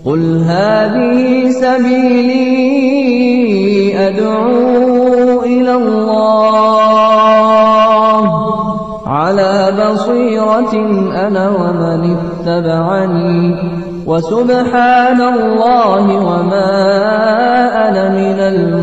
قل هذه سبيلي أدعو إلى الله على بصيرة أنا ومن اتبعني وسبحان الله وما أنا من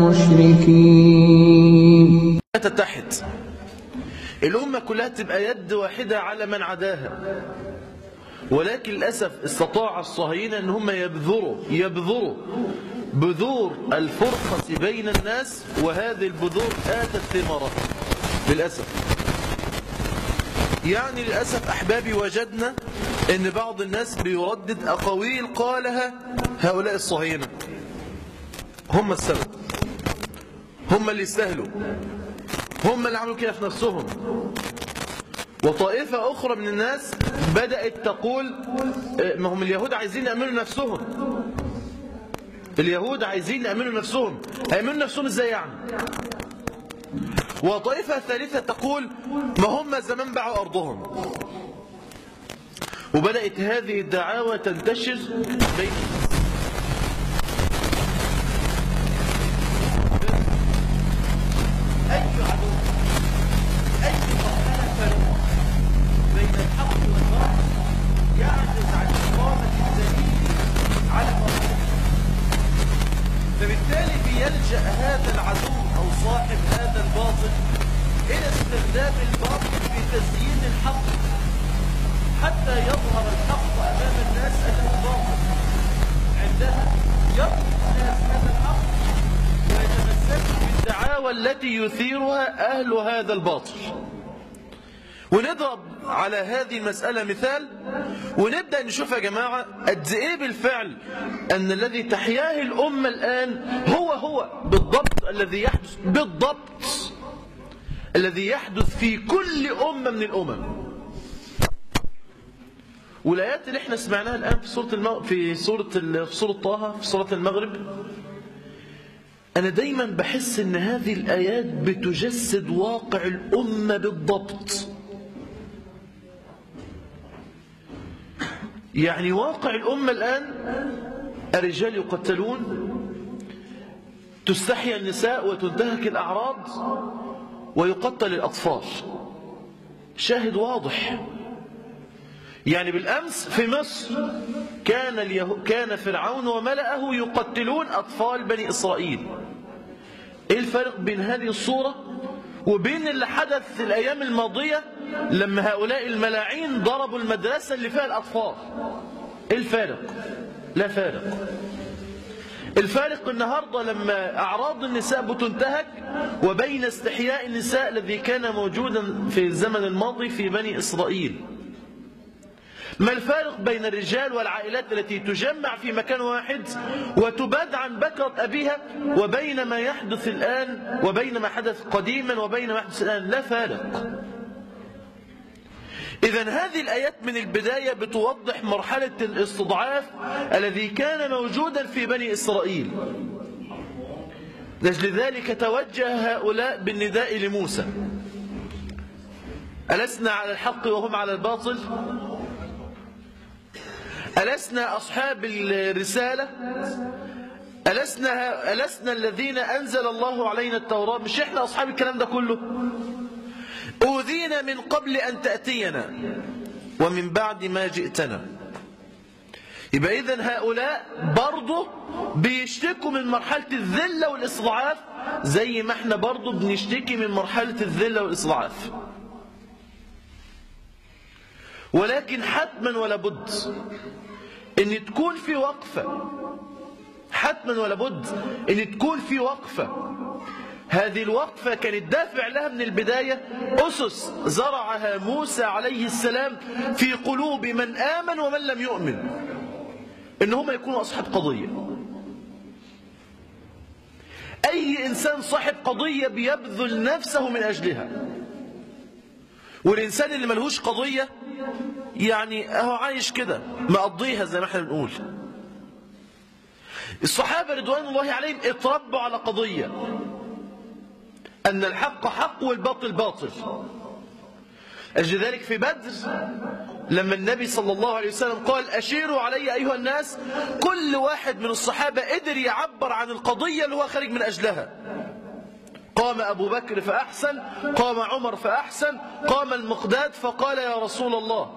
المشركين تتحد الأمة كلها تبقى يد واحدة على من عداها ولكن للأسف استطاع الصهاينة أن هم يبذروا يبذروا بذور الفرقة بين الناس وهذه البذور آتت ثمارها للأسف يعني للأسف أحبابي وجدنا أن بعض الناس بيردد أقاويل قالها هؤلاء الصهاينة هم السبب هم اللي يستاهلوا هم اللي عملوا كده في نفسهم وطائفة أخرى من الناس بدأت تقول ما هم اليهود عايزين يأمنوا نفسهم اليهود عايزين يأمنوا نفسهم هيأمنوا نفسهم ازاي يعني وطائفة ثالثة تقول ما هم زمان باعوا أرضهم وبدأت هذه الدعاوى تنتشر بين أي عدو أي مرحلة فارقة بين الحق والباطل يعجز عن إقامة الدليل على مرحلة فبالتالي بيلجأ هذا العدو أو صاحب هذا الباطل إلى استخدام الباطل في تزيين الحق حتى يظهر الحق أمام الناس أنه باطل عندها يطلب الناس هذا الحق ويتمسك بالدعاوى التي يثيرها أهل هذا الباطل ونضرب على هذه المسألة مثال ونبدأ نشوف يا جماعة قد إيه بالفعل أن الذي تحياه الأمة الآن هو هو بالضبط الذي يحدث بالضبط الذي يحدث في كل أمة من الأمم والآيات اللي احنا سمعناها الآن في سورة المغ... في سورة ال... في سورة طه في سورة المغرب أنا دايما بحس أن هذه الآيات بتجسد واقع الأمة بالضبط يعني واقع الأمة الآن الرجال يقتلون تستحيا النساء وتنتهك الأعراض ويقتل الأطفال شاهد واضح يعني بالأمس في مصر كان, اليه... كان فرعون وملأه يقتلون أطفال بني إسرائيل إيه الفرق بين هذه الصورة وبين اللي حدث في الأيام الماضية لما هؤلاء الملاعين ضربوا المدرسة اللي فيها الأطفال إيه الفارق لا فارق الفارق النهاردة لما أعراض النساء بتنتهك وبين استحياء النساء الذي كان موجودا في الزمن الماضي في بني إسرائيل ما الفارق بين الرجال والعائلات التي تجمع في مكان واحد وتباد عن بكرة أبيها وبين ما يحدث الآن وبين ما حدث قديما وبين ما يحدث الآن لا فارق إذا هذه الآيات من البداية بتوضح مرحلة الاستضعاف الذي كان موجودا في بني إسرائيل لأجل ذلك توجه هؤلاء بالنداء لموسى ألسنا على الحق وهم على الباطل ألسنا أصحاب الرسالة ألسنا, ألسنا الذين أنزل الله علينا التوراة مش إحنا أصحاب الكلام ده كله أوذينا من قبل أن تأتينا ومن بعد ما جئتنا يبقى إذن هؤلاء برضه بيشتكوا من مرحلة الذلة والإصلاعات زي ما احنا برضه بنشتكي من مرحلة الذلة والإصلاعات ولكن حتما ولا بد ان تكون في وقفة حتما ولا بد ان تكون في وقفة هذه الوقفة كانت دافع لها من البداية أسس زرعها موسى عليه السلام في قلوب من آمن ومن لم يؤمن إن هم يكونوا أصحاب قضية أي إنسان صاحب قضية بيبذل نفسه من أجلها والإنسان اللي ملهوش قضية يعني أهو عايش كده مقضيها زي ما احنا بنقول الصحابة رضوان الله عليهم اتربوا على قضية أن الحق حق والباطل باطل أجل ذلك في بدر لما النبي صلى الله عليه وسلم قال أشيروا علي أيها الناس كل واحد من الصحابة قدر يعبر عن القضية اللي هو خارج من أجلها قام أبو بكر فأحسن قام عمر فأحسن قام المقداد فقال يا رسول الله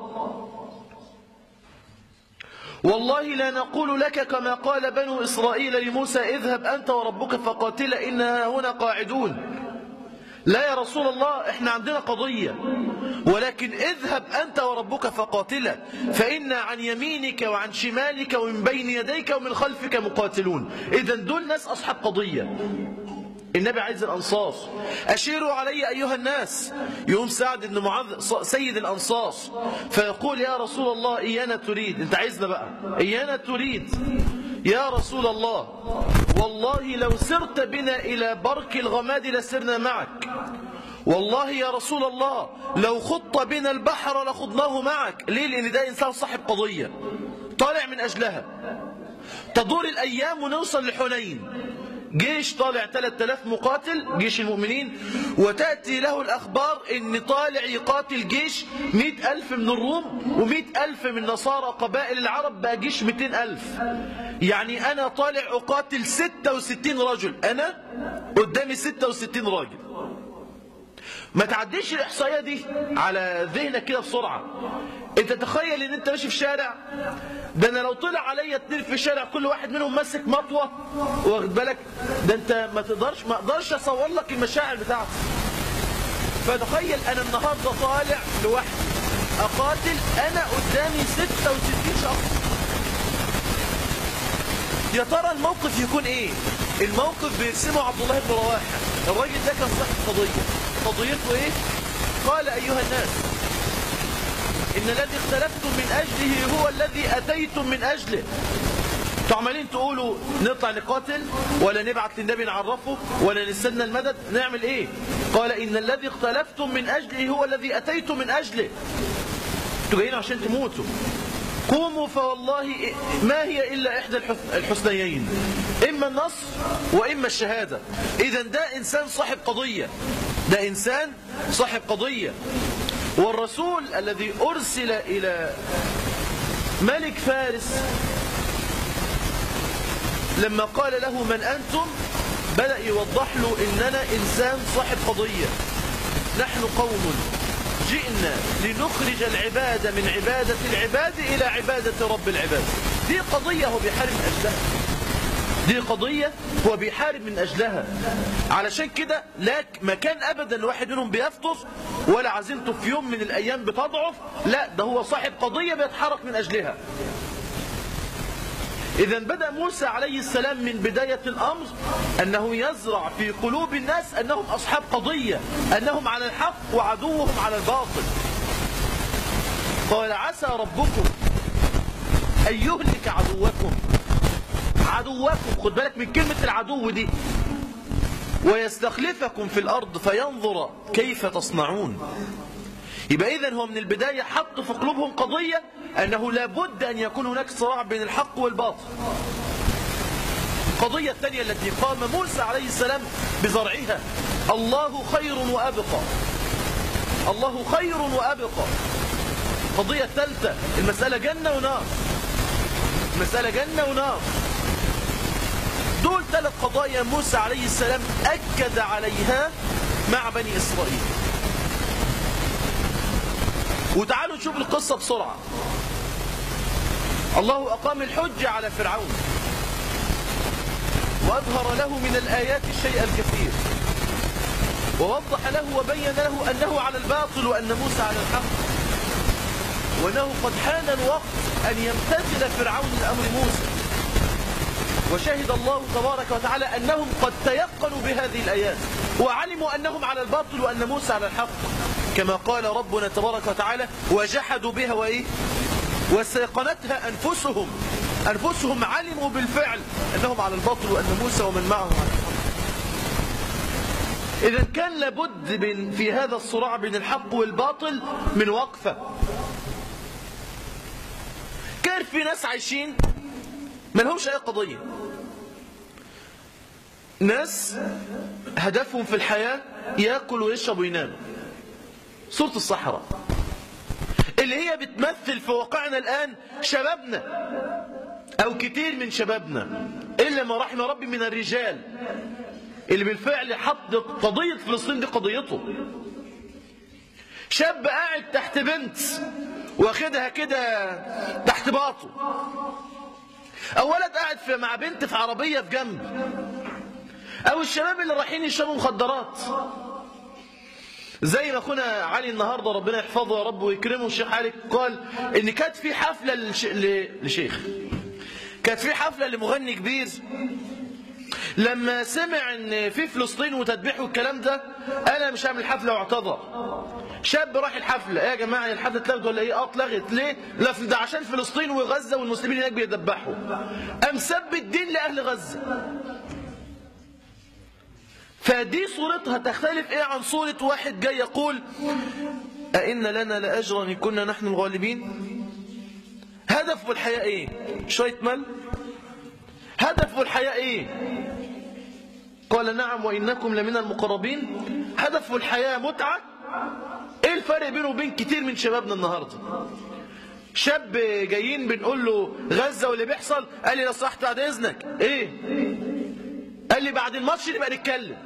والله لا نقول لك كما قال بنو إسرائيل لموسى اذهب أنت وربك فقاتلا إنها هنا قاعدون لا يا رسول الله احنا عندنا قضية ولكن اذهب أنت وربك فقاتلا فإنا عن يمينك وعن شمالك ومن بين يديك ومن خلفك مقاتلون إذا دول ناس أصحاب قضية النبي عايز الأنصار أشيروا علي أيها الناس يوم سعد بن معاذ سيد الأنصار فيقول يا رسول الله إيانا تريد أنت عايزنا بقى إيانا تريد يا رسول الله والله لو سرت بنا إلى برك الغماد لسرنا معك والله يا رسول الله لو خط بنا البحر لخضناه معك ليه لأن ده إنسان صاحب قضية طالع من أجلها تدور الأيام ونوصل لحنين جيش طالع 3000 مقاتل جيش المؤمنين وتأتي له الأخبار ان طالع يقاتل جيش 100000 من الروم و100000 من نصارى قبائل العرب بقى جيش 200000 يعني أنا طالع أقاتل 66 رجل أنا قدامي 66 راجل ما تعديش الإحصائية دي على ذهنك كده بسرعة انت تخيل ان انت ماشي في شارع ده انا لو طلع عليا اتنين في الشارع كل واحد منهم ماسك مطوة واخد بالك ده انت ما تقدرش ما اقدرش اصور لك المشاعر بتاعتك فتخيل انا النهارده طالع لوحدي اقاتل انا قدامي 66 شخص يا ترى الموقف يكون ايه الموقف بيرسمه عبد الله بن رواحه الراجل ده كان صاحب قضيه قضيته ايه قال ايها الناس ان الذي اختلفتم من اجله هو الذي اتيتم من اجله انتوا عمالين تقولوا نطلع نقاتل ولا نبعت للنبي نعرفه ولا نستنى المدد نعمل ايه قال ان الذي اختلفتم من اجله هو الذي اتيتم من اجله انتوا جايين عشان تموتوا قوموا فوالله ما هي إلا إحدى الحسنيين إما النصر وإما الشهادة إذا ده إنسان صاحب قضية ده إنسان صاحب قضية والرسول الذي أرسل إلى ملك فارس لما قال له من أنتم بدأ يوضح له إننا إنسان صاحب قضية نحن قوم جئنا لنخرج العباد من عبادة العباد إلى عبادة رب العباد دي قضية هو بيحارب من أجلها دي قضية هو بيحارب من أجلها علشان كده لا مكان أبدا الواحد منهم بيفطر ولا عزيمته في يوم من الأيام بتضعف لا ده هو صاحب قضية بيتحرك من أجلها إذا بدأ موسى عليه السلام من بداية الأمر أنه يزرع في قلوب الناس أنهم أصحاب قضية أنهم على الحق وعدوهم على الباطل قال عسى ربكم أن يهلك عدوكم عدوكم خد بالك من كلمة العدو دي ويستخلفكم في الأرض فينظر كيف تصنعون يبقى إذن هو من البداية حط في قلوبهم قضية أنه لابد أن يكون هناك صراع بين الحق والباطل القضية الثانية التي قام موسى عليه السلام بزرعها الله خير وأبقى الله خير وأبقى القضية الثالثة المسألة جنة ونار المسألة جنة ونار دول ثلاث قضايا موسى عليه السلام أكد عليها مع بني إسرائيل وتعالوا نشوف القصة بسرعة الله أقام الحج على فرعون وأظهر له من الآيات الشيء الكثير ووضح له وبين له أنه على الباطل وأن موسى على الحق وأنه قد حان الوقت أن يمتثل فرعون لأمر موسى وشهد الله تبارك وتعالى أنهم قد تيقنوا بهذه الآيات وعلموا أنهم على الباطل وأن موسى على الحق كما قال ربنا تبارك وتعالى وجحدوا بها وإيه واستيقنتها أنفسهم أنفسهم علموا بالفعل أنهم على الباطل وأن موسى ومن معه على الحق إذا كان لابد من في هذا الصراع بين الحق والباطل من وقفة كان في ناس عايشين ما لهمش أي قضية ناس هدفهم في الحياة يأكل ويشرب وينام سورة الصحراء اللي هي بتمثل في واقعنا الآن شبابنا أو كتير من شبابنا إلا ما رحم ربي من الرجال اللي بالفعل حط قضية فلسطين دي قضيته شاب قاعد تحت بنت واخدها كده تحت باطه او ولد قاعد في مع بنت في عربيه في جنب او الشباب اللي رايحين يشربوا مخدرات زي ما اخونا علي النهارده ربنا يحفظه يا رب ويكرمه الشيخ علي قال ان كانت في حفله للش... ل... لشيخ كانت في حفله لمغني كبير لما سمع ان في فلسطين وتذبيح والكلام ده انا مش هعمل حفله واعتذر شاب راح الحفله ايه يا جماعه الحفله اتلغت ولا ايه اه اتلغت ليه لا ده عشان فلسطين وغزه والمسلمين هناك بيدبحوا قام سب الدين لاهل غزه فدي صورتها تختلف ايه عن صورة واحد جاي يقول أئن لنا لأجرا إن كنا نحن الغالبين هدفه الحياة ايه شوية مال هدفه الحياة ايه قال نعم وإنكم لمن المقربين هدفه الحياة متعة ايه الفرق بينه وبين كتير من شبابنا النهاردة شاب جايين بنقول له غزة واللي بيحصل قال لي لو صحت بعد إذنك ايه قال لي بعد الماتش نبقى نتكلم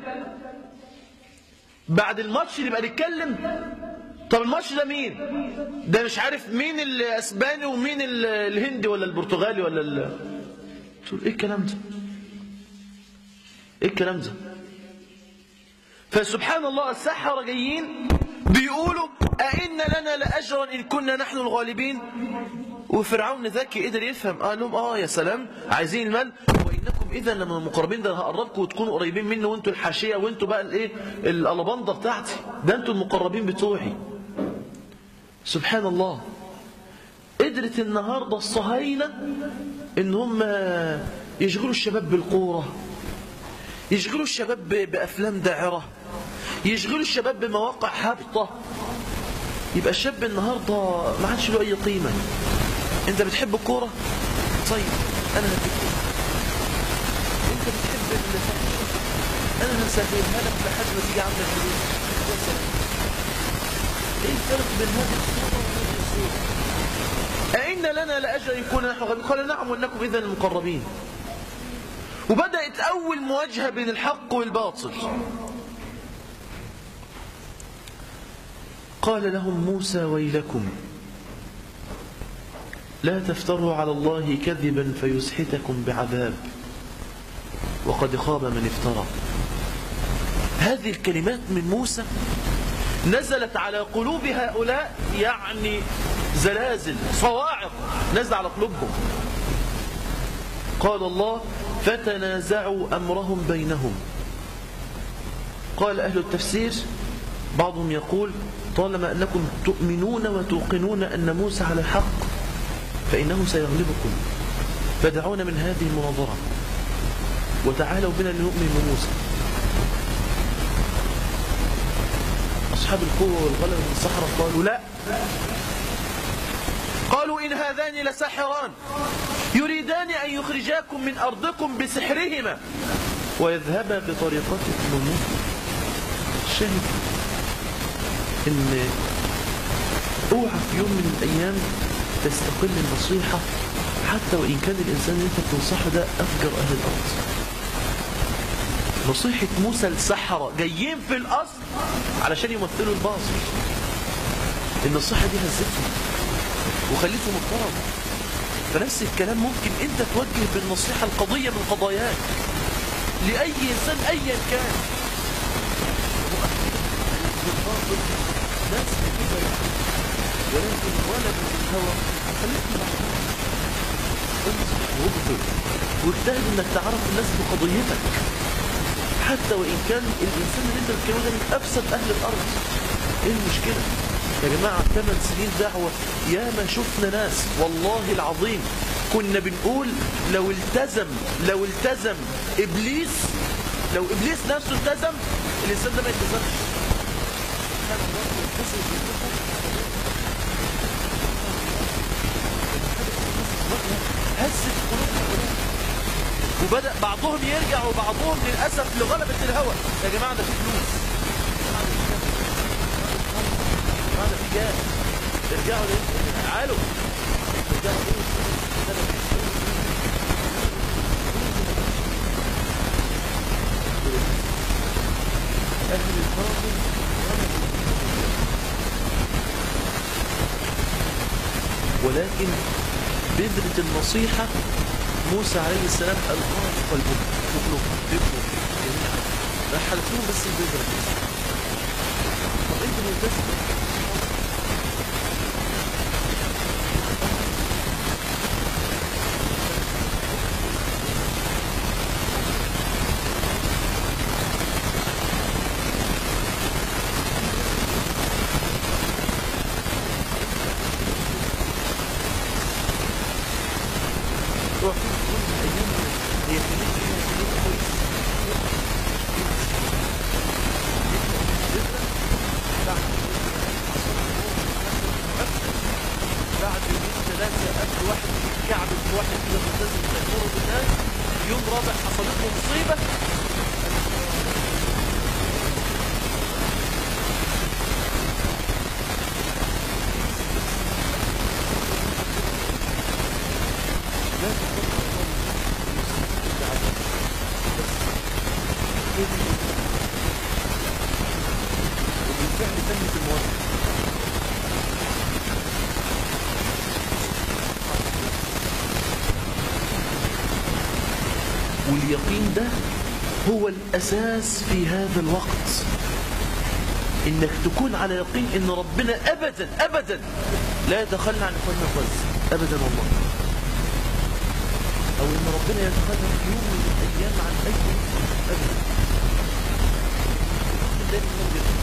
بعد الماتش نبقى نتكلم طب الماتش ده مين ده مش عارف مين الاسباني ومين الهندي ولا البرتغالي ولا ال... تقول ايه الكلام ده ايه الكلام ده فسبحان الله السحرة جايين بيقولوا أئن لنا لأجرا إن كنا نحن الغالبين وفرعون ذكي قدر يفهم قال لهم اه يا سلام عايزين المال وانكم اذا لما المقربين ده هقربكم وتكونوا قريبين مني وانتوا الحاشيه وانتوا بقى الايه الالبانده بتاعتي ده انتوا المقربين بتوعي سبحان الله قدرت النهارده الصهاينه ان هم يشغلوا الشباب بالقوره يشغلوا الشباب بافلام داعره يشغلوا الشباب بمواقع هابطه يبقى الشاب النهارده ما عادش له اي قيمه انت بتحب الكوره طيب انا هديك انت بتحب الفحش انا هسهلها لك لحد ما تيجي عندك فلوس ايه الفرق بين هذه الصوره وهذه الصوره أئن لنا لأجر إن كنا نحن غالبين قال نعم وإنكم إذا المقربين وبدأت أول مواجهة بين الحق والباطل قال لهم موسى ويلكم لا تفتروا على الله كذبا فيسحتكم بعذاب وقد خاب من افترى هذه الكلمات من موسى نزلت على قلوب هؤلاء يعني زلازل صواعق نزل على قلوبهم قال الله فتنازعوا أمرهم بينهم قال أهل التفسير بعضهم يقول طالما أنكم تؤمنون وتوقنون أن موسى على الحق فإنه سيغلبكم فدعونا من هذه المناظرة وتعالوا بنا لنؤمن بموسى أصحاب القوة والغلبة من الصحراء قالوا لا قالوا إن هذان لساحران يريدان أن يخرجاكم من أرضكم بسحرهما ويذهبا بطريقتكم المثل الشاهد إن اوعى في يوم من الأيام تستقل النصيحة حتى وإن كان الإنسان اللي أنت بتنصحه ده أفجر أهل الأرض نصيحة موسى السحرة جايين في الأصل علشان يمثلوا الباطل النصيحة دي هزتهم وخليته مضطرب فنفس الكلام ممكن انت توجه بالنصيحة القضية من قضاياك لأي إنسان أيا كان بالباطل ناس كده ولكن غلب الهوى خليك مع انصح وابذل واجتهد انك تعرف الناس بقضيتك حتى وإن كان الإنسان اللي انت بتكلمه ده من أفسد أهل الأرض إيه المشكلة؟ يا جماعة ثمان سنين دعوة يا ما شفنا ناس والله العظيم كنا بنقول لو التزم لو التزم إبليس لو إبليس نفسه التزم الإنسان ده ما يلتزمش كان الله يلتزم بالكفر هزت قلوب هؤلاء وبدأ بعضهم يرجع وبعضهم للأسف لغلبة الهوى يا جماعة ده في فلوس معنا في جاه ارجعوا ليه تعالوا ارجعوا ليه أهل الباطل ولكن بذرة النصيحة موسى عليه السلام ألقاها في قلبهم كلهم بيبقوا جميعا راح حلفوهم بس البذرة طب انت ملتزم روح أيام هي كانت فيها سنين كويس بعد يومين ثلاثة قبل واحد كعب في واحد كده ملتزم تأمره بالناس يوم رابع حصلت له مصيبة لا تفكر وبالفعل تمت المواجهة واليقين ده هو الأساس في هذا الوقت إنك تكون على يقين إن ربنا أبدا أبدا لا يتخلى عن إخواننا الخاص أبدا والله أو إن ربنا يتخلى في يوم من الأيام عن أي أبدا دايما موجود.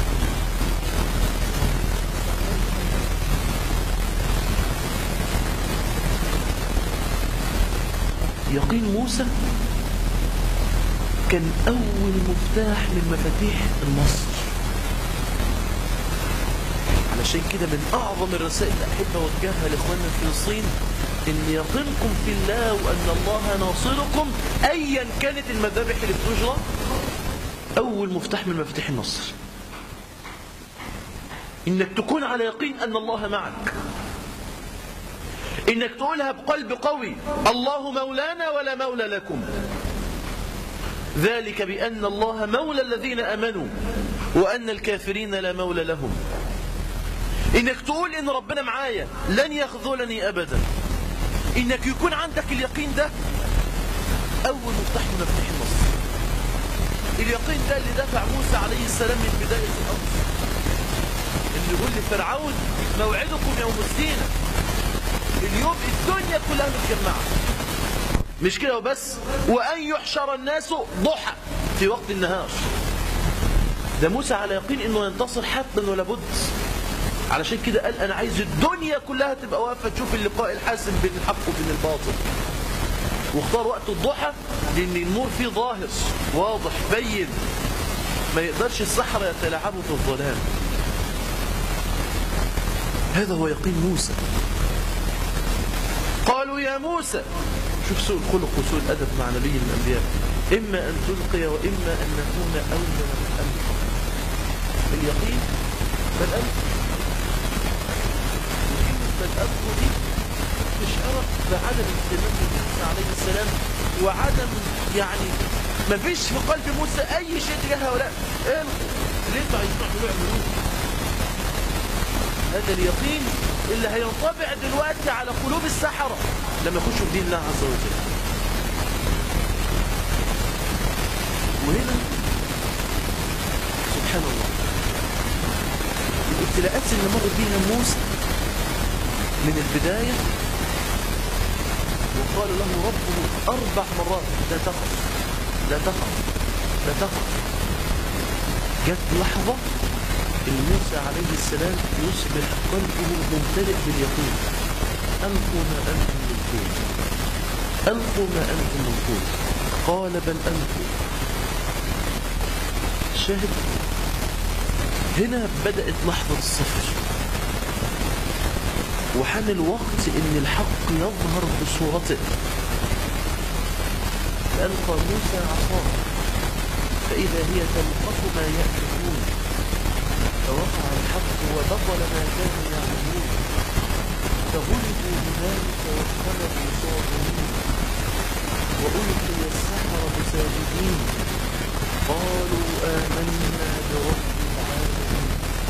يقين موسى كان أول مفتاح من مفاتيح النصر علشان كده من أعظم الرسائل اللي أحب أوجهها لإخواننا في فلسطين إن يقينكم في الله وأن الله ناصركم أيا كانت المذابح اللي بتجرى أول مفتاح من مفاتيح النصر إنك تكون على يقين أن الله معك إنك تقولها بقلب قوي الله مولانا ولا مولى لكم ذلك بأن الله مولى الذين أمنوا وأن الكافرين لا مولى لهم إنك تقول إن ربنا معايا لن يخذلني أبدا إنك يكون عندك اليقين ده أول مفتاح من مفتاح النصر اليقين ده اللي دفع موسى عليه السلام من بداية الأمر اللي يقول لفرعون موعدكم يوم الزينة اليوم الدنيا كلها متجمعة مش كده وبس وأن يحشر الناس ضحى في وقت النهار ده موسى على يقين انه ينتصر حتما ولا بد علشان كده قال انا عايز الدنيا كلها تبقى واقفه تشوف اللقاء الحاسم بين الحق وبين الباطل واختار وقت الضحى لان النور فيه ظاهر واضح بين ما يقدرش السحرة يتلاعبوا في الظلام هذا هو يقين موسى قالوا يا موسى شوف سوء الخلق وسوء الأدب مع نبي من الأنبياء إما أن تلقي وإما أن نكون أول من ألقى اليقين بل ألقى وكلمة بل ألقى دي تشعرك بعدم اهتمام موسى عليه السلام وعدم يعني ما فيش في قلب موسى أي شيء تجاه هؤلاء القوا ليه انتوا عايزين تعملوا اعملوه هذا اليقين اللي هينطبع دلوقتي على قلوب السحرة لما يخشوا في دين الله عز وجل وهنا سبحان الله الابتلاءات اللي مر بيها موسى من البداية وقال له ربه أربع مرات لا تخف لا تخف لا تخف جت لحظة ان موسى عليه السلام يصبح قلبه ممتلئ باليقين ألقوا ما أنتم ملقون ألقوا ما أنتم ملقون قال بل ألقوا شاهد هنا بدأت لحظة الصفر وحان الوقت ان الحق يظهر بصورته فألقى موسى عصاه فإذا هي تلقف ما يأفكون فوقع الحق وبطل ما كانوا يعملون فغلبوا هنالك وانقلبوا صاغرين وألقي السحرة ساجدين قالوا آمنا برب العالمين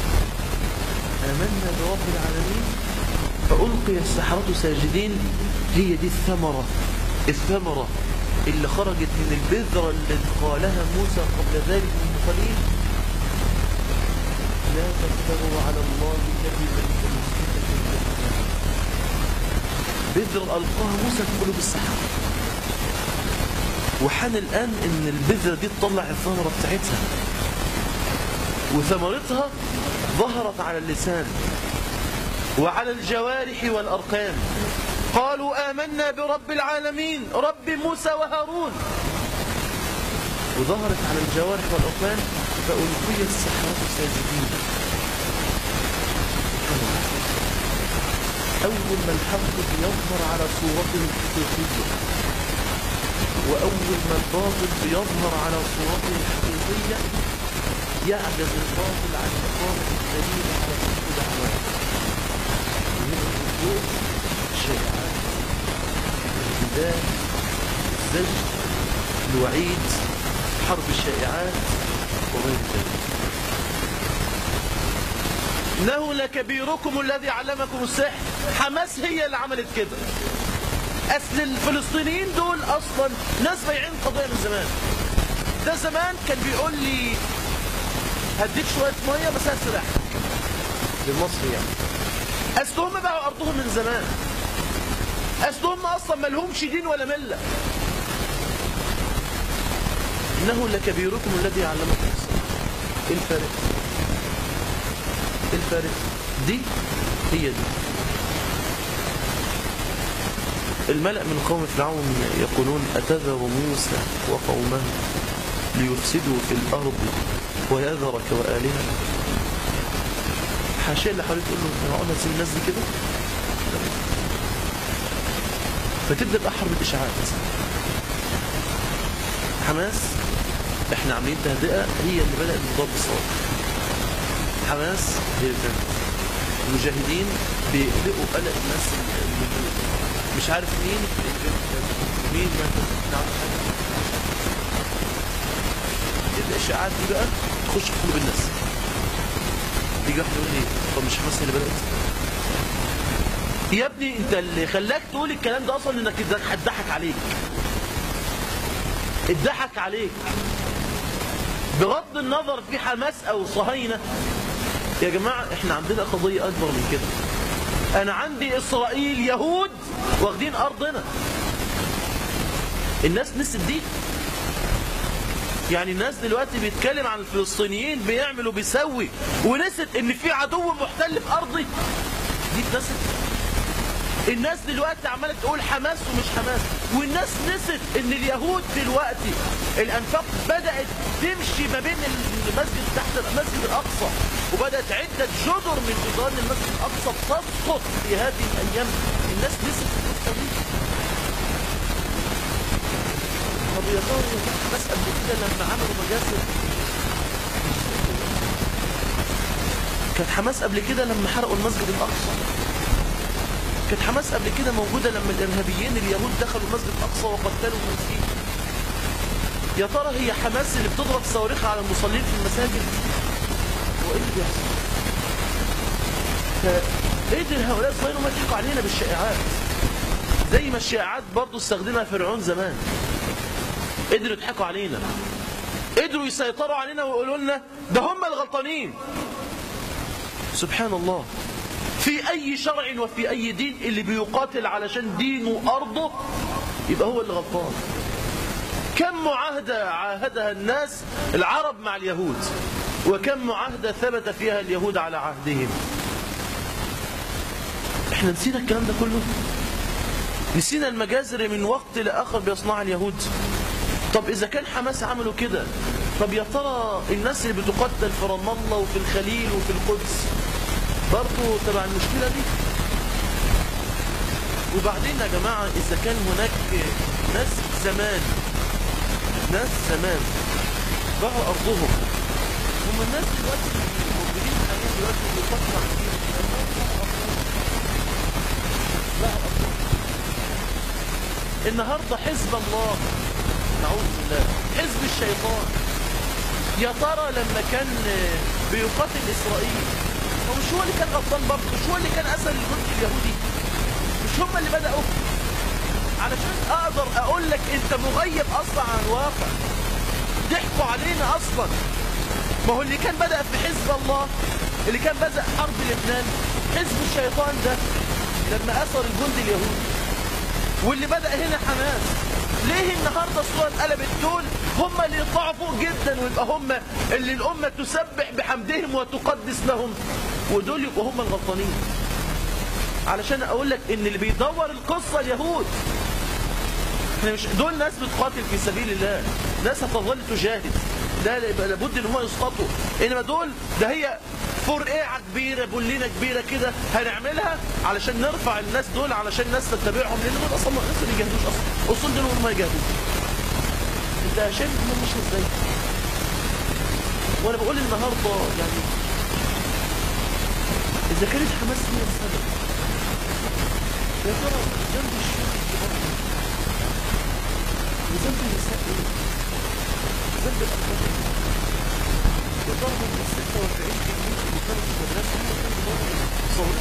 آمنا برب العالمين فألقي السحرة ساجدين هي دي الثمرة الثمرة اللي خرجت من البذرة التي قالها موسى قبل ذلك من قليل لا تفتروا على الله كذبا فيصيبكم بالله بذرة ألقاها موسى في قلوب السحرة وحان الآن إن البذرة دي تطلع الثمرة بتاعتها وثمرتها ظهرت على اللسان وعلى الجوارح والأرقام قالوا آمنا برب العالمين رب موسى وهارون وظهرت على الجوارح والأرقام فألقي السحرة ساجدين أول ما الحق بيظهر على صورته الحقيقية وأول ما الباطل بيظهر على صورته الحقيقية يعجز الباطل عن إقامة الدليل على صدق دعواه ومن الوجود شائعات الابتداء الزجر الوعيد حرب الشائعات وغير ذلك إنه لكبيركم الذي علمكم السحر حماس هي اللي عملت كده أصل الفلسطينيين دول أصلا ناس بايعين القضية من زمان ده زمان كان بيقول لي هديك شوية مية بس هسرح بالمصري يعني أصل هم باعوا أرضهم من زمان أصل هم أصلا ما لهمش دين ولا ملة إنه لكبيركم الذي علمكم السحر إيه الفارق إيه الفارق دي هي دي الملأ من قوم فرعون يقولون أتذر موسى وقومه ليفسدوا في الأرض ويذرك وآلهة حاشا اللي حوالي تقول له فرعون هتسيب الناس دي كده فتبدأ بقى حرب الإشاعات حماس احنا عاملين تهدئة هي اللي بدأت بالضرب الصوت حماس هي اللي كانت المجاهدين بيقلقوا قلق الناس الموجودة مش عارف مين مين ما نعرف حاجة الإشاعات دي بقى تخش في قلوب الناس يجي واحد يقول لي طب مش حماس اللي بدأت يا ابني انت اللي خلاك تقول الكلام ده اصلا انك هتضحك عليك اتضحك عليك بغض النظر في حماس او صهاينه يا جماعه احنا عندنا قضيه اكبر من كده انا عندي اسرائيل يهود واخدين ارضنا الناس نسيت دي يعني الناس دلوقتي بيتكلم عن الفلسطينيين بيعملوا بيسوي ونسيت ان في عدو محتل في ارضي دي اتنست الناس دلوقتي عماله تقول حماس ومش حماس والناس نسيت ان اليهود دلوقتي الانفاق بدات تمشي ما بين المسجد تحت المسجد الاقصى وبدات عده جدر من جدران المسجد الاقصى تسقط في هذه الايام الناس نسيت القصه دي طب يا ترى حماس قبل كده لما عملوا مجازر كانت حماس قبل كده لما حرقوا المسجد الاقصى كانت حماس قبل كده موجودة لما الإرهابيين اليهود دخلوا المسجد الأقصى وقتلوا من فيه يا ترى هي حماس اللي بتضرب صواريخ على المصلين في المساجد وإيه اللي بيحصل فقدر هؤلاء الصهاينة ما يضحكوا علينا بالشائعات زي ما الشائعات برضو استخدمها فرعون زمان قدروا يضحكوا علينا قدروا يسيطروا علينا ويقولوا لنا ده هم الغلطانين سبحان الله في أي شرع وفي أي دين اللي بيقاتل علشان دينه وأرضه يبقى هو اللي غلطان كم معاهدة عاهدها الناس العرب مع اليهود وكم معاهدة ثبت فيها اليهود على عهدهم احنا نسينا الكلام ده كله نسينا المجازر من وقت لآخر بيصنعها اليهود طب إذا كان حماس عملوا كده طب يا ترى الناس اللي بتقتل في رام الله وفي الخليل وفي القدس برضه تبع المشكلة دي وبعدين يا جماعة إذا كان هناك ناس زمان ناس زمان باعوا أرضهم هم الناس دلوقتي موجودين حاليا دلوقتي بيقطعوا عن النهاردة حزب الله نعوذ بالله حزب الشيطان يا ترى لما كان بيقاتل إسرائيل هو مش هو اللي كان غلطان برضه مش هو اللي كان أسر الجند اليهودي مش هم اللي بدأوا علشان أقدر أقول لك أنت مغيب أصلا عن الواقع ضحكوا علينا أصلا ما هو اللي كان بدأ في حزب الله اللي كان بدأ حرب لبنان حزب الشيطان ده لما أسر الجند اليهودي واللي بدأ هنا حماس ليه النهاردة الصورة اتقلبت دول هم اللي يطلعوا فوق جدا ويبقى هم اللي الأمة تسبح بحمدهم وتقدس لهم ودول يبقوا هم الغلطانين علشان أقول لك إن اللي بيدور القصة اليهود احنا مش دول ناس بتقاتل في سبيل الله ناس هتظل تجاهد لا لابد ان هم يسقطوا انما دول ده هي فرقعه كبيره بلينه كبيره كده هنعملها علشان نرفع الناس دول علشان الناس تتبعهم لان دول اصلا الناس ما يجاهدوش اصلا اصول دول ما يجاهدوش انت شايف هم مش ازاي وانا بقول النهارده يعني اذا كانت حماس هي السبب يا ترى ذنب الشيوخ الكبار وذنب النساء ايه؟ ذنب الاطفال وضرب ال 46 اللي كانوا في المدرسه صورت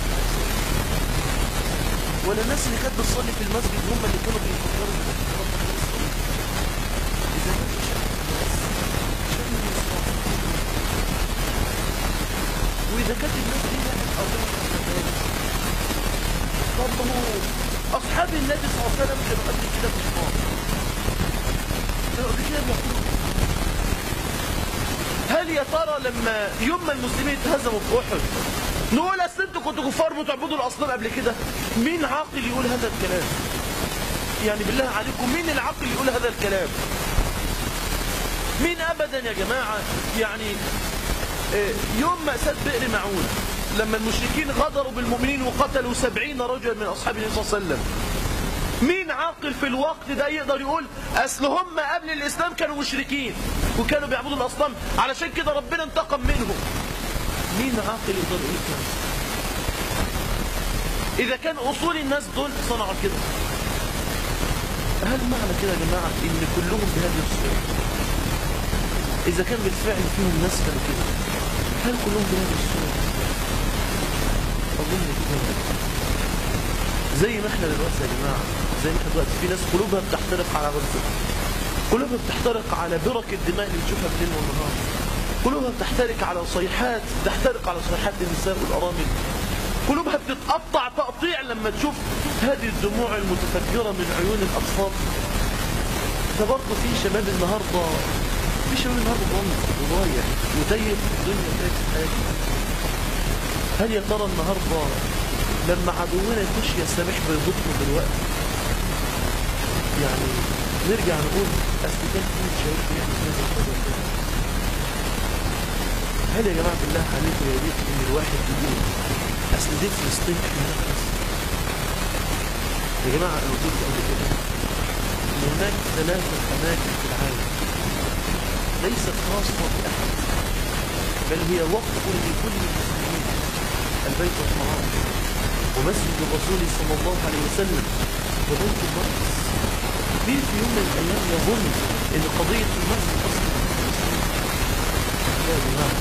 ولا الناس اللي كانت بتصلي في المسجد هم اللي كانوا بيفكروا في اذا كان في شأن الناس شأن النساء واذا كانت الناس دي لعب او لعب طب ما هو اصحاب النبي صلى الله عليه وسلم كانوا قبل كده كفار كانوا قبل كده بيقولوا هل يا ترى لما يوم ما المسلمين اتهزموا في احد نقول اصل انتوا كنتوا كفار بتعبدوا الاصنام قبل كده مين عاقل يقول هذا الكلام يعني بالله عليكم مين العاقل يقول هذا الكلام مين ابدا يا جماعه يعني يوم مأساة بئر معون لما المشركين غدروا بالمؤمنين وقتلوا سبعين رجلا من أصحاب النبي صلى الله عليه وسلم مين عاقل في الوقت ده يقدر يقول أصل هم قبل الإسلام كانوا مشركين وكانوا بيعبدوا الأصنام علشان كده ربنا انتقم منهم مين عاقل يقدر يقول كده إذا كان أصول الناس دول صنعوا كده هل معنى كده يا جماعة إن كلهم بهذه الصورة إذا كان بالفعل فيهم ناس كانوا كده هل كلهم بهذه الصورة أظن كده زي ما احنا دلوقتي يا جماعة زي ما احنا دلوقتي في ناس قلوبها بتحترق على غزة قلوبها بتحترق على برك الدماء اللي بتشوفها بالليل والنهار قلوبها بتحترق على صيحات تحترق على صيحات النساء والأرامل قلوبها بتتقطع تقطيع لما تشوف هذه الدموع المتفجرة من عيون الأطفال ده برضه في شباب النهارده في شباب النهارده ضل وضايع وتايه في الدنيا تايه في حياته هل يا ترى النهارده لما عدونا يخش يستبيح بيضطنا دلوقتي يعني نرجع نقول اصل كان في شهيد بيعمل كذا وكذا وكذا هل يا جماعه بالله عليكم يا ريت ان الواحد يقول اصل دي فلسطين احنا بس يا جماعه انا قلت قبل كده ان هناك ثلاثه اماكن في العالم ليست خاصه باحد بل هي وقف لكل المسلمين البيت الحرام ومسجد الرسول صلى الله عليه وسلم وبيت المقدس مين في يوم من الايام يظن ان قضيه المسجد اصلا يا جماعه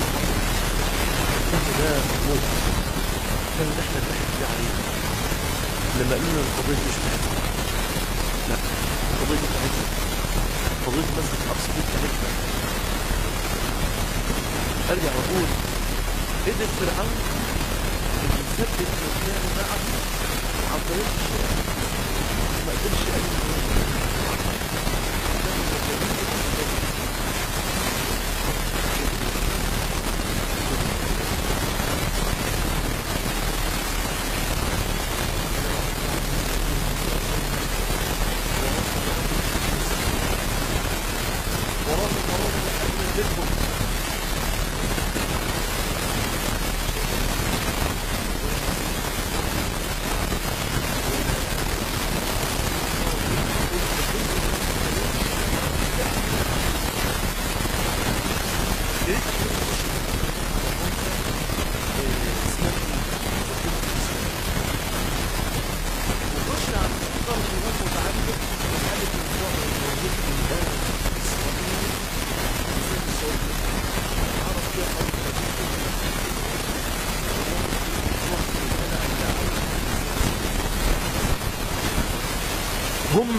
احنا ده موت كان احنا نحكي فيه عليه لما قالوا لنا القضيه مش بتاعتنا لا القضيه بتاعتنا قضيه المسجد الاقصى دي بتاعتنا ارجع واقول قدر فرعون يثبت مكانه معه عن طريق الشارع ما قدرش اي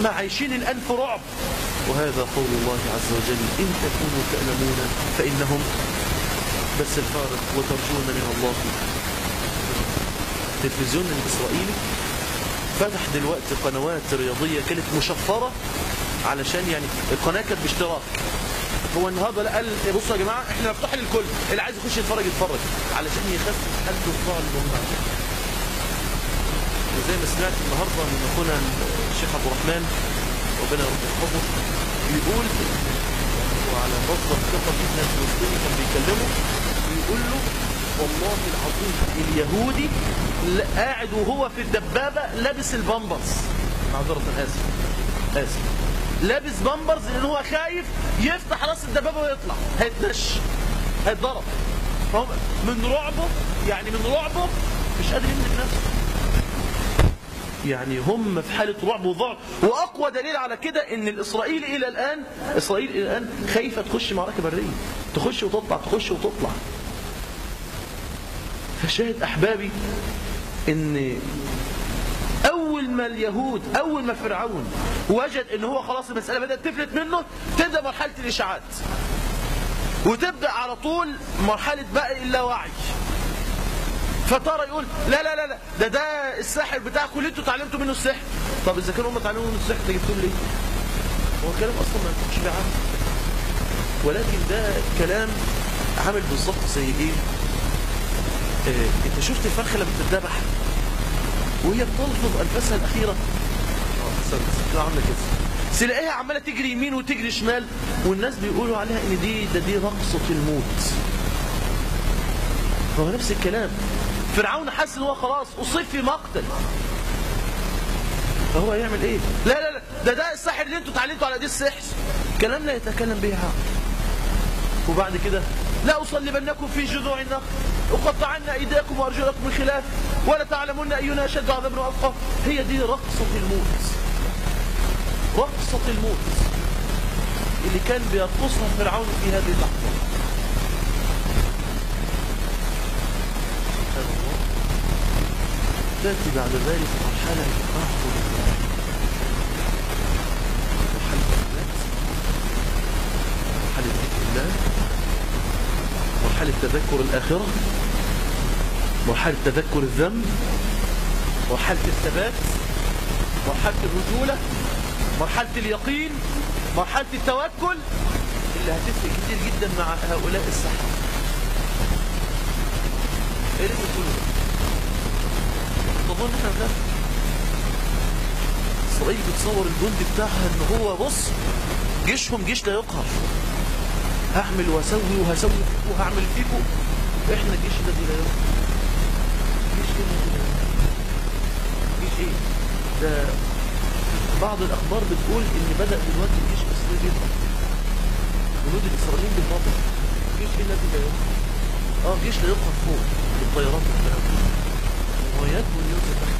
هم عايشين الآن في رعب وهذا قول الله عز وجل إن تكونوا تألمون فإنهم بس الفارق وترجون من الله التلفزيون الإسرائيلي فتح دلوقتي قنوات رياضية كانت مشفرة علشان يعني القناة كانت باشتراك هو النهارده لا قال بصوا يا جماعه احنا مفتوح للكل اللي عايز يخش يتفرج يتفرج علشان يخفف حالته الصراع اللي هم وزي ما سمعت النهارده من اخونا الشيخ عبد الرحمن ربنا يرد يحفظه بيقول وعلى مصدر ثقه في ناس مسلمين كان بيكلمه بيقول له والله العظيم اليهودي ل- قاعد وهو في الدبابه لابس البامبرز معذره اسف اسف لابس بامبرز لان هو خايف يفتح راس الدبابه ويطلع هيتنش هيتضرب فهم من رعبه يعني من رعبه مش قادر يملك نفسه يعني هم في حالة رعب وضعف وأقوى دليل على كده إن الإسرائيل إلى الآن إسرائيل إلى الآن خايفة تخش معركة برية تخش وتطلع تخش وتطلع فشاهد أحبابي إن أول ما اليهود أول ما فرعون وجد إن هو خلاص المسألة بدأت تفلت منه تبدأ مرحلة الإشاعات وتبدأ على طول مرحلة بقى اللاوعي فترى يقول لا لا لا لا ده ده الساحر بتاعكم اللي انتوا اتعلمتوا منه السحر طب اذا كانوا هم اتعلموا منه السحر ده جبتوه ليه؟ هو كلام اصلا ما ينطقش بعقل ولكن ده كلام عامل بالظبط زي ايه؟ آه انت شفت الفرخه لما بتتذبح وهي بتلفظ انفاسها الاخيره اه استنى كده عامله كده تلاقيها عماله تجري يمين وتجري شمال والناس بيقولوا عليها ان دي ده دي رقصه الموت هو نفس الكلام فرعون حس ان هو خلاص اصيب في مقتل فهو يعمل ايه لا لا لا ده ده الساحر اللي انتوا اتعلمتوا على دي السحر كلام لا يتكلم به عقل وبعد كده لا اصلبنكم في جذوع النخل اقطعن ايديكم وارجلكم من خلاف ولا تعلمون اينا اشد عذابا وابقى هي دي رقصه الموت رقصه الموت اللي كان بيرقصها فرعون في هذه اللحظه سبحان الله تأتي بعد ذلك مرحلة تأخذ مرحلة النفس مرحلة ذكر الله مرحلة تذكر الآخرة مرحلة تذكر الذنب مرحلة الثبات مرحلة الرجولة مرحلة اليقين مرحلة التوكل اللي هتفرق كتير جدا مع هؤلاء السحرة ايه اللي بتقوله ده؟ تظن احنا ده اسرائيل بتصور الجند بتاعها ان هو بص جيشهم جيش لا يقهر هعمل واسوي وهسوي فيكم وهعمل فيكم احنا الجيش الذي لا يقهر جيش ايه الذي لا يقهر جيش ايه ده بعض الاخبار بتقول ان بدا دلوقتي الجيش الاسرائيلي يضرب جنود الاسرائيليين بالبطل جيش ايه الذي لا يقهر اه جيش لا يقهر فوق بالطيارات والكلام ده وغايات مليون تحت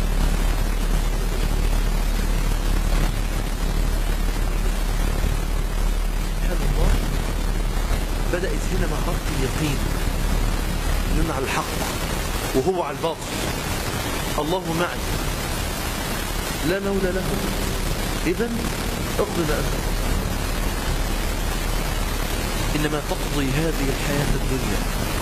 سبحان الله بدأت هنا معركة اليقين من على الحق وهو على الباطل الله معي لا مولى له إذا اقضي ما أنت إنما تقضي هذه الحياة الدنيا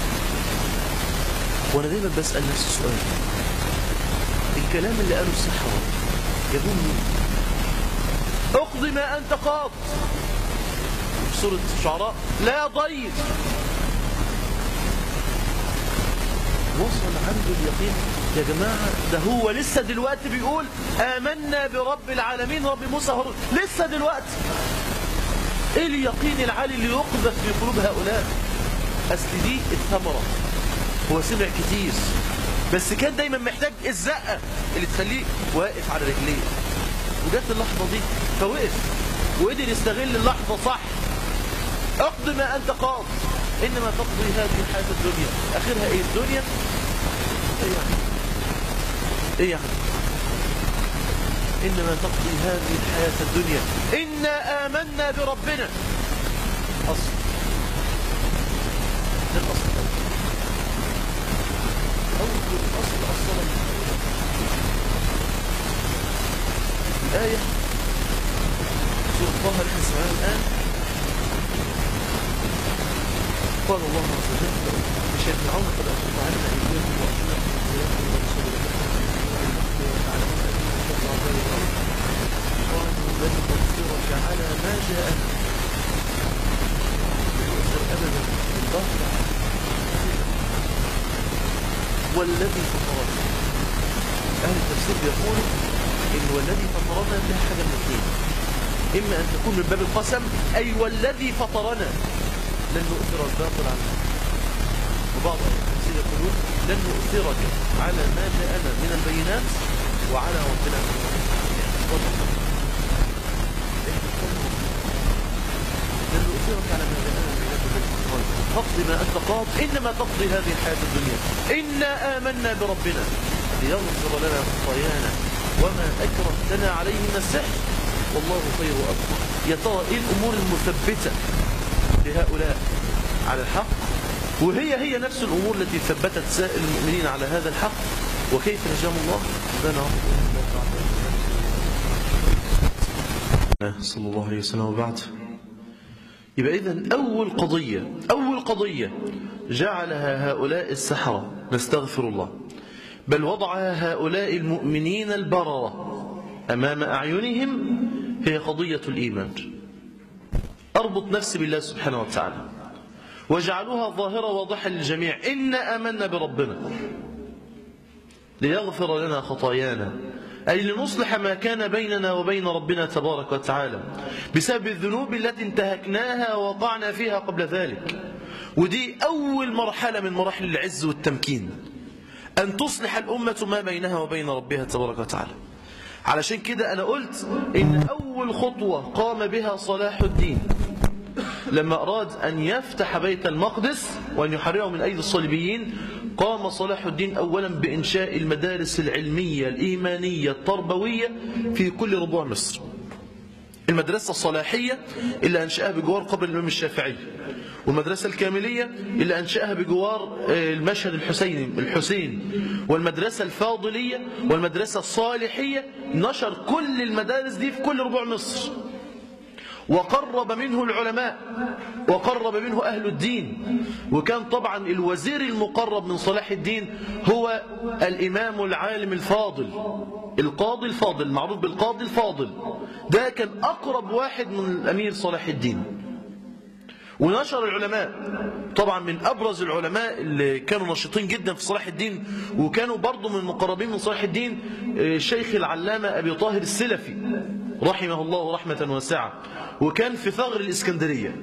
وأنا دايما بسأل نفسي سؤال الكلام اللي قاله السحرة جابوه منين؟ اقضي ما أنت قاض في سورة الشعراء لا ضيق وصل عنده اليقين يا جماعة ده هو لسه دلوقتي بيقول آمنا برب العالمين رب موسى هارون لسه دلوقتي ايه اليقين العالي اللي يقذف في قلوب هؤلاء اصل دي الثمرة هو سمع كتير بس كان دايما محتاج الزقة اللي تخليه واقف على رجليه وجت اللحظة دي فوقف وقدر يستغل اللحظة صح اقضي ما انت قاض انما تقضي هذه الحياة الدنيا اخرها ايه الدنيا ايه يعني ايه يعني إنما تقضي هذه الحياة الدنيا إنا آمنا بربنا أصل ده الأصل أول أصل أصلا الآية طه اللي سمعناه الآن قال الله عز وجل مشان فرعون قد أخذ عنا إليكم وأخذناكم إليكم ورسول قالوا لن نصبرك على ما جاءنا أبدا الضغط والذي فطرنا أهل التفسير يقول إن والذي فطرنا فيها حاجة من اثنين إما أن تكون من باب القسم أي والذي فطرنا لن نؤثر الباطل عن وبعض أهل التفسير يقولون لن نؤثرك على ما جاءنا من البينات وعلى ربنا لن نؤثرك على ما جاءنا من البينات فاقضي ما أنت قاض إنما تقضي هذه الحياة الدنيا إنا آمنا بربنا ليغفر لنا خطايانا وما أكرهتنا عليه من السحر والله خير أبقى يا ترى إيه الأمور المثبتة لهؤلاء على الحق وهي هي نفس الأمور التي ثبتت سائر المؤمنين على هذا الحق وكيف نجام الله لا نعرف صلى الله عليه وسلم وبعد يبقى إذن أول قضية أول قضية جعلها هؤلاء السحرة نستغفر الله بل وضعها هؤلاء المؤمنين البررة أمام أعينهم هي قضية الإيمان أربط نفسي بالله سبحانه وتعالى وجعلوها ظاهرة واضحة للجميع إنا آمنا بربنا ليغفر لنا خطايانا أي لنصلح ما كان بيننا وبين ربنا تبارك وتعالى بسبب الذنوب التي انتهكناها ووقعنا فيها قبل ذلك ودي أول مرحلة من مراحل العز والتمكين أن تصلح الأمة ما بينها وبين ربها تبارك وتعالى علشان كده أنا قلت إن أول خطوة قام بها صلاح الدين لما أراد أن يفتح بيت المقدس وأن يحرره من أيدي الصليبيين قام صلاح الدين أولا بإنشاء المدارس العلمية الإيمانية التربوية في كل ربوع مصر المدرسة الصلاحية اللي أنشأها بجوار قبر الإمام الشافعي والمدرسة الكاملية اللي أنشأها بجوار المشهد الحسيني الحسين والمدرسة الفاضلية والمدرسة الصالحية نشر كل المدارس دي في كل ربوع مصر وقرب منه العلماء وقرب منه أهل الدين وكان طبعا الوزير المقرب من صلاح الدين هو الإمام العالم الفاضل القاضي الفاضل معروف بالقاضي الفاضل ده كان أقرب واحد من الأمير صلاح الدين ونشر العلماء طبعا من أبرز العلماء اللي كانوا نشيطين جدا في صلاح الدين وكانوا برضو من المقربين من صلاح الدين الشيخ العلامة أبي طاهر السلفي رحمه الله رحمة واسعة وكان في ثغر الإسكندرية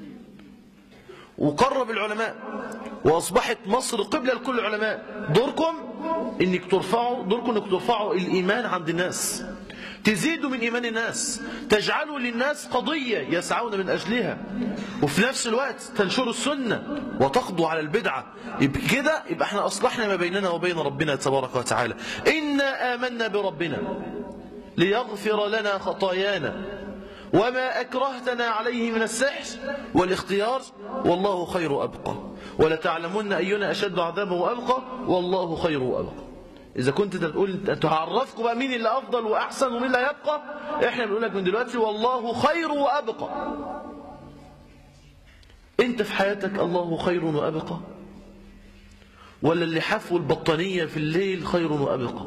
وقرب العلماء وأصبحت مصر قبلة لكل العلماء دوركم إنك ترفعوا دوركم إنك ترفعوا الإيمان عند الناس تزيدوا من إيمان الناس تجعلوا للناس قضية يسعون من أجلها وفي نفس الوقت تنشروا السنة وتقضوا على البدعة يبقى كده يبقى احنا أصلحنا ما بيننا وبين ربنا تبارك وتعالى إنا آمنا بربنا ليغفر لنا خطايانا وما أكرهتنا عليه من السحر والاختيار والله خير أبقى ولتعلمن أينا أشد عذابا وأبقى والله خير وأبقى إذا كنت تقول تعرفكم بقى مين اللي أفضل وأحسن ومين اللي يبقى إحنا بنقول لك من دلوقتي والله خير وأبقى أنت في حياتك الله خير وأبقى ولا اللحاف والبطانية في الليل خير وأبقى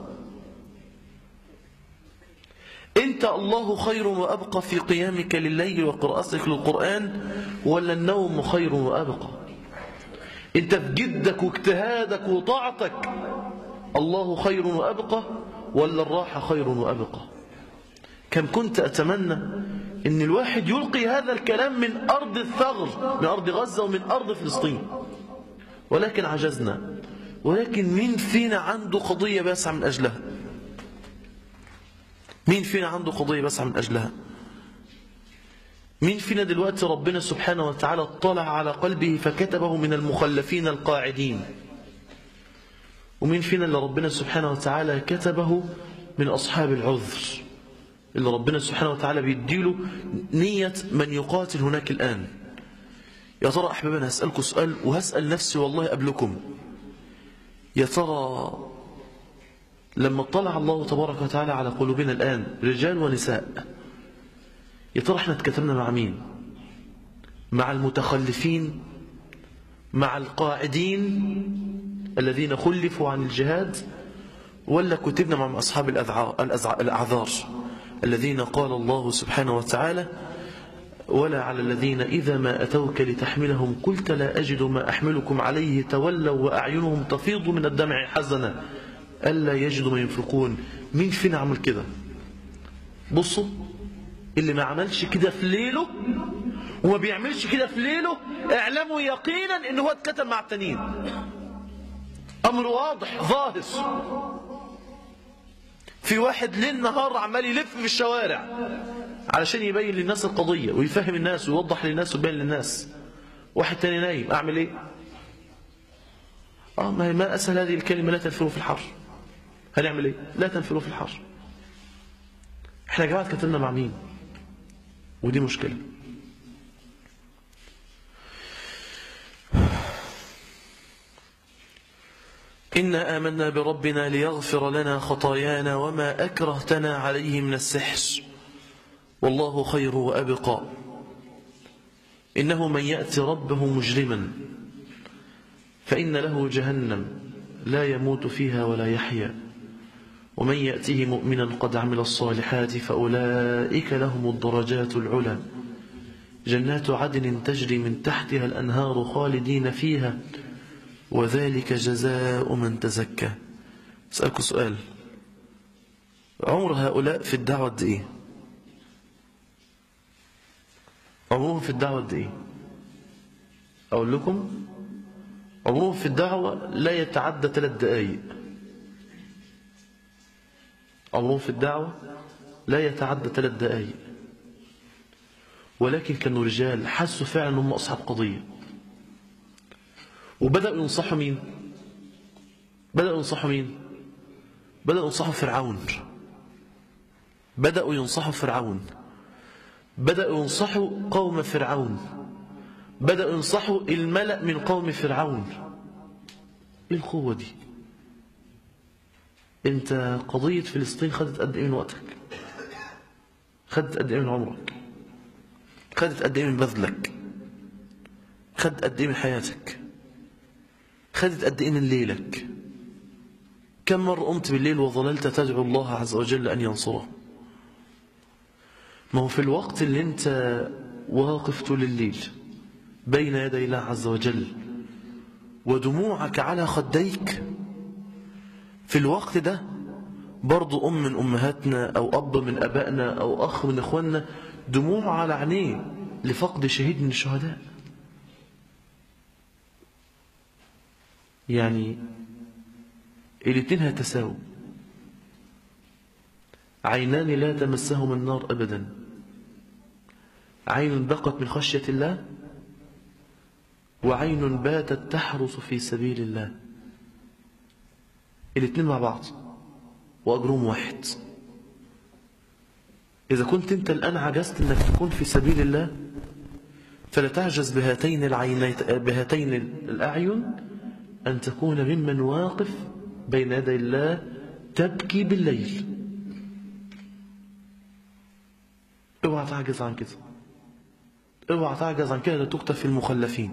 أنت الله خير وأبقى في قيامك لليل وقراءتك للقرآن ولا النوم خير وأبقى أنت في جدك واجتهادك وطاعتك الله خير وأبقى ولا الراحة خير وأبقى كم كنت أتمنى أن الواحد يلقي هذا الكلام من أرض الثغر من أرض غزة ومن أرض فلسطين ولكن عجزنا ولكن مين فينا عنده قضية باسعة من أجلها مين فينا عنده قضية باسعة من أجلها مين فينا دلوقتي ربنا سبحانه وتعالى اطلع على قلبه فكتبه من المخلفين القاعدين ومين فينا اللي ربنا سبحانه وتعالى كتبه من أصحاب العذر اللي ربنا سبحانه وتعالى بيديله نية من يقاتل هناك الآن يا ترى أحبابنا هسألكم سؤال وهسأل نفسي والله قبلكم يا ترى لما اطلع الله تبارك وتعالى على قلوبنا الآن رجال ونساء يا ترى احنا اتكتبنا مع مين مع المتخلفين مع القاعدين الذين خلفوا عن الجهاد ولا كتبنا مع أصحاب الأعذار الذين قال الله سبحانه وتعالى ولا على الذين إذا ما أتوك لتحملهم قلت لا أجد ما أحملكم عليه تولوا وأعينهم تفيض من الدمع حزنا ألا يجدوا ما ينفقون مين فينا عمل كده بصوا اللي ما عملش كده في ليله وما بيعملش كده في ليله اعلموا يقينا ان هو اتكتل مع التانيين امر واضح ظاهر في واحد ليل نهار عمال يلف في الشوارع علشان يبين للناس القضية ويفهم الناس ويوضح للناس ويبين للناس واحد تاني نايم اعمل ايه اه ما, ما اسهل هذه الكلمة لا تنفروا في الحر هنعمل ايه لا تنفروا في الحر احنا يا جماعه كتلنا مع مين ودي مشكله إنا آمنا بربنا ليغفر لنا خطايانا وما أكرهتنا عليه من السحر والله خير وأبقى إنه من يأتي ربه مجرما فإن له جهنم لا يموت فيها ولا يحيا ومن يأته مؤمنا قد عمل الصالحات فأولئك لهم الدرجات العلى جنات عدن تجري من تحتها الأنهار خالدين فيها وذلك جزاء من تزكى أسألكم سؤال عمر هؤلاء في الدعوة قد إيه عمرهم في الدعوة قد إيه أقول لكم عمرهم في الدعوة لا يتعدى ثلاث دقائق عمرهم في الدعوة لا يتعدى ثلاث دقائق ولكن كانوا رجال حسوا فعلا أنهم أصحاب قضية وبدأوا ينصحوا مين بدأوا ينصحوا مين بدأوا ينصحوا فرعون بدأوا ينصحوا فرعون بدأوا ينصحوا قوم فرعون بدأوا ينصحوا الملأ من قوم فرعون ايه القوة دي انت قضية فلسطين خدت قد ايه من وقتك خدت قد ايه من عمرك خدت قد ايه من بذلك خدت قد ايه من حياتك خدت قد ايه من ليلك كم مرة قمت بالليل وظللت تدعو الله عز وجل أن ينصره ما هو في الوقت اللي انت واقف طول الليل بين يدي الله عز وجل ودموعك على خديك في الوقت ده برضو أم من أمهاتنا أو أب من أبائنا أو أخ من إخواننا دموع على عينيه لفقد شهيد من الشهداء يعني الاثنين هيتساووا عينان لا تمسهما النار أبدا عين بقت من خشية الله وعين باتت تحرس في سبيل الله الاثنين مع بعض وأجرهم واحد إذا كنت أنت الآن عجزت أنك تكون في سبيل الله فلا تعجز بهاتين العينين بهاتين الأعين أن تكون ممن واقف بين يدي الله تبكي بالليل اوعى تعجز عن كده اوعى تعجز عن كده تكتب في المخلفين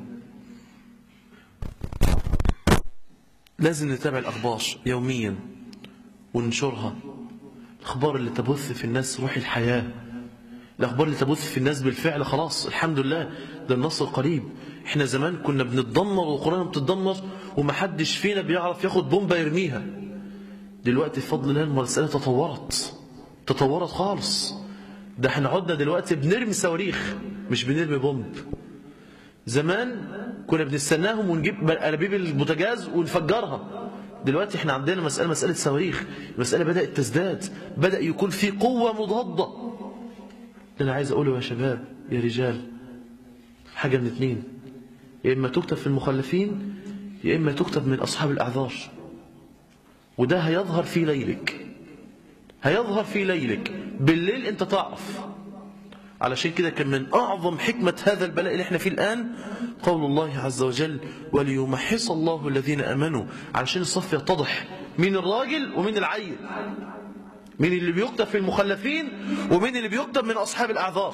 لازم نتابع الأخبار يوميا وننشرها الأخبار اللي تبث في الناس روح الحياة الأخبار اللي تبث في الناس بالفعل خلاص الحمد لله ده النصر قريب احنا زمان كنا بنتدمر والقرآن بتتدمر ومحدش فينا بيعرف ياخد بومبا يرميها دلوقتي بفضل الله المسألة تطورت تطورت خالص ده احنا عدنا دلوقتي بنرمي صواريخ مش بنرمي بومب زمان كنا بنستناهم ونجيب انابيب البوتاجاز ونفجرها دلوقتي احنا عندنا مسألة مسألة صواريخ المسألة بدأت تزداد بدأ يكون في قوة مضادة اللي انا عايز اقوله يا شباب يا رجال حاجة من اتنين يا إما تكتب في المخلفين يا إما تكتب من أصحاب الأعذار وده هيظهر في ليلك هيظهر في ليلك بالليل انت تعرف علشان كده كان من أعظم حكمة هذا البلاء اللي احنا فيه الآن قول الله عز وجل وليمحص الله الذين أمنوا علشان الصف يتضح مين الراجل ومين العيل مين اللي بيكتب في المخلفين ومين اللي بيكتب من أصحاب الأعذار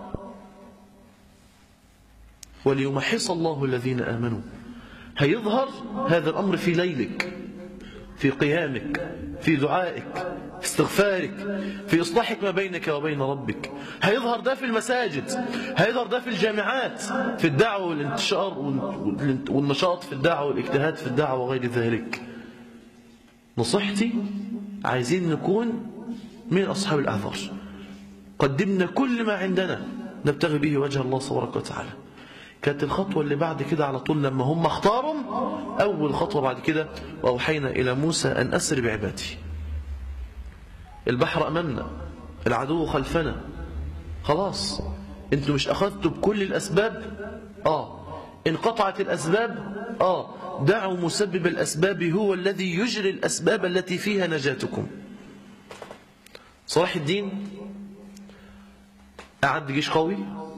وليمحص الله الذين آمنوا هيظهر هذا الأمر في ليلك في قيامك في دعائك في استغفارك في إصلاحك ما بينك وبين ربك هيظهر ده في المساجد هيظهر ده في الجامعات في الدعوة والانتشار والنشاط في الدعوة والاجتهاد في الدعوة وغير ذلك نصيحتي عايزين نكون من أصحاب الأعذار قدمنا كل ما عندنا نبتغي به وجه الله تبارك وتعالى كانت الخطوة اللي بعد كده على طول لما هم اختاروا أول خطوة بعد كده وأوحينا إلى موسى أن أسر بعبادي البحر أمامنا العدو خلفنا خلاص انتوا مش أخذتوا بكل الأسباب آه انقطعت الأسباب آه دعوا مسبب الأسباب هو الذي يجري الأسباب التي فيها نجاتكم صلاح الدين أعد جيش قوي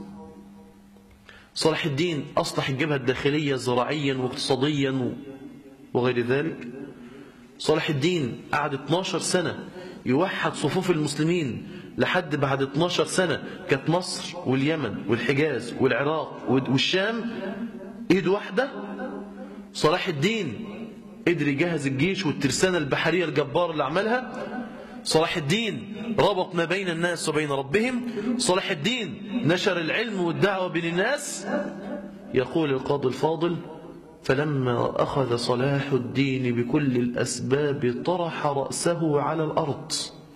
صلاح الدين أصلح الجبهة الداخلية زراعيا واقتصاديا وغير ذلك صلاح الدين قعد 12 سنة يوحد صفوف المسلمين لحد بعد 12 سنة كانت مصر واليمن والحجاز والعراق والشام ايد واحدة صلاح الدين قدر يجهز الجيش والترسانة البحرية الجبارة اللي عملها صلاح الدين ربط ما بين الناس وبين ربهم صلاح الدين نشر العلم والدعوة بين الناس يقول القاضي الفاضل فلما أخذ صلاح الدين بكل الأسباب طرح رأسه على الأرض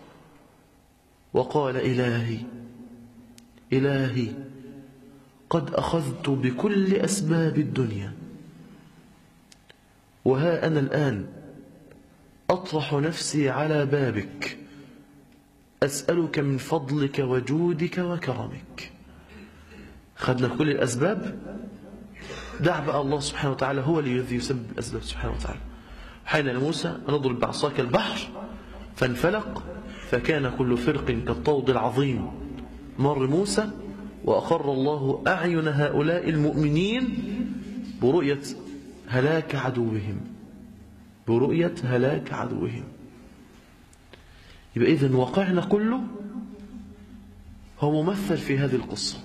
وقال إلهي إلهي قد أخذت بكل أسباب الدنيا وها أنا الآن أطرح نفسي على بابك أسألك من فضلك وجودك وكرمك خدنا كل الأسباب دع بقى الله سبحانه وتعالى هو الذي يسبب الأسباب سبحانه وتعالى حين لموسى نضرب بعصاك البحر فانفلق فكان كل فرق كالطود العظيم مر موسى وأقر الله أعين هؤلاء المؤمنين برؤية هلاك عدوهم برؤية هلاك عدوهم يبقى إذن واقعنا كله هو ممثل في هذه القصة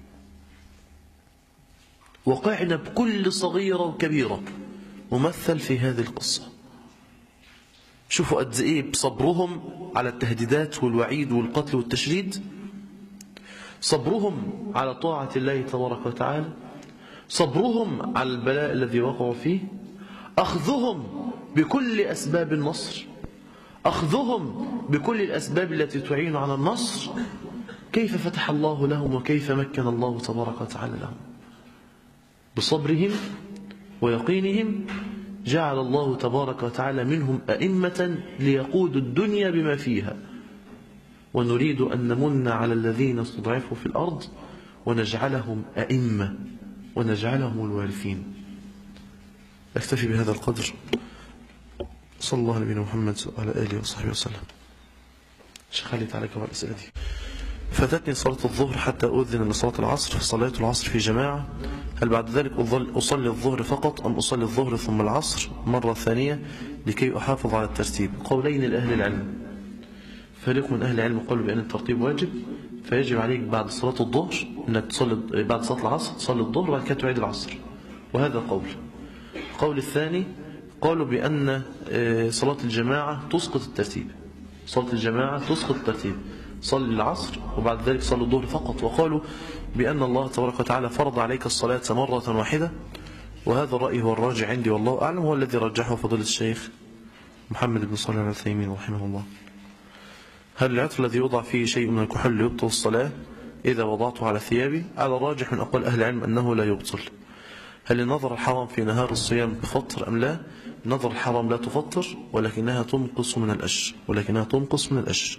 واقعنا بكل صغيرة وكبيرة ممثل في هذه القصة شوفوا قد ايه بصبرهم على التهديدات والوعيد والقتل والتشريد صبرهم على طاعة الله تبارك وتعالى صبرهم على البلاء الذي وقعوا فيه أخذهم بكل أسباب النصر أخذهم بكل الأسباب التي تعين على النصر كيف فتح الله لهم وكيف مكن الله تبارك وتعالى لهم بصبرهم ويقينهم جعل الله تبارك وتعالى منهم أئمة ليقودوا الدنيا بما فيها ونريد أن نمن على الذين استضعفوا في الأرض ونجعلهم أئمة ونجعلهم الوارثين أكتفي بهذا القدر صلى الله على نبينا محمد وعلى آله وصحبه وسلم شيخ خالد تعالى كمان الأسئلة دي فاتتني صلاة الظهر حتى أذن لصلاة العصر صليت العصر في جماعة هل بعد ذلك أصلي الظهر فقط أم أصلي الظهر ثم العصر مرة ثانية لكي أحافظ على الترتيب قولين لأهل العلم فريق من أهل العلم قالوا بأن الترتيب واجب فيجب عليك بعد صلاة الظهر أنك تصلي بعد صلاة العصر تصلي الظهر وبعد كده تعيد العصر وهذا قول القول الثاني قالوا بأن صلاة الجماعة تسقط الترتيب صلاة الجماعة تسقط الترتيب صلي العصر وبعد ذلك صلي الظهر فقط وقالوا بأن الله تبارك وتعالى فرض عليك الصلاة مرة واحدة وهذا الرأي هو الراجع عندي والله أعلم هو الذي رجحه فضيلة الشيخ محمد بن صالح العثيمين رحمه الله هل العطر الذي يوضع فيه شيء من الكحول يبطل الصلاة إذا وضعته على ثيابي على الراجح من أقوال أهل العلم أنه لا يبطل هل النظر الحرام في نهار الصيام بفطر أم لا نظر الحرام لا تفطر ولكنها تنقص من الأجر ولكنها تنقص من الأجر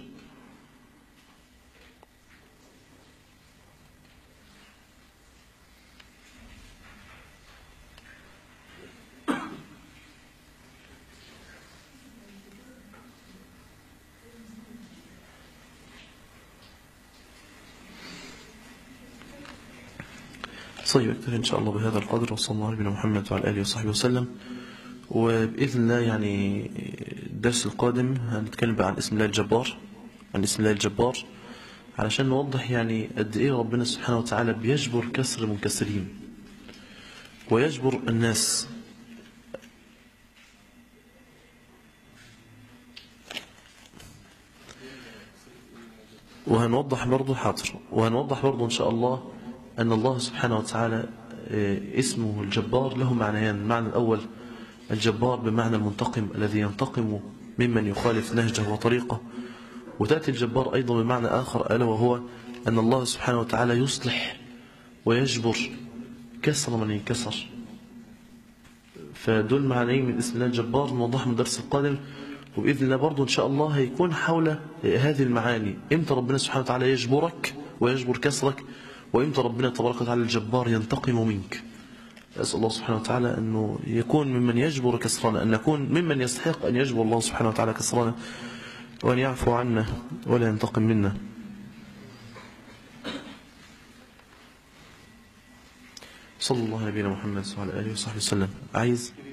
طيب اكتفي ان شاء الله بهذا القدر وصلى الله على نبينا محمد وعلى اله وصحبه وسلم وباذن الله يعني الدرس القادم هنتكلم بقى عن اسم الله الجبار عن اسم الله الجبار علشان نوضح يعني قد ايه ربنا سبحانه وتعالى بيجبر كسر المنكسرين ويجبر الناس وهنوضح برضه حاضر وهنوضح برضه إن شاء الله أن الله سبحانه وتعالى آه، اسمه الجبار له معنيان المعنى الأول الجبار بمعنى المنتقم الذي ينتقم ممن يخالف نهجه وطريقه وتأتي الجبار أيضا بمعنى آخر ألا وهو أن الله سبحانه وتعالى يصلح ويجبر كسر من ينكسر فدول معنيين من اسم الله الجبار نوضحهم الدرس القادم وبإذن الله برضو إن شاء الله هيكون حول هذه المعاني إمتى ربنا سبحانه وتعالى يجبرك ويجبر كسرك وإمتى ربنا تبارك وتعالى الجبار ينتقم منك أسأل الله سبحانه وتعالى أنه يكون ممن يجبر كسرنا أن نكون ممن يستحق أن يجبر الله سبحانه وتعالى كسرنا وأن يعفو عنا ولا ينتقم منا صلى الله على نبينا محمد وعلى آله وصحبه وسلم عايز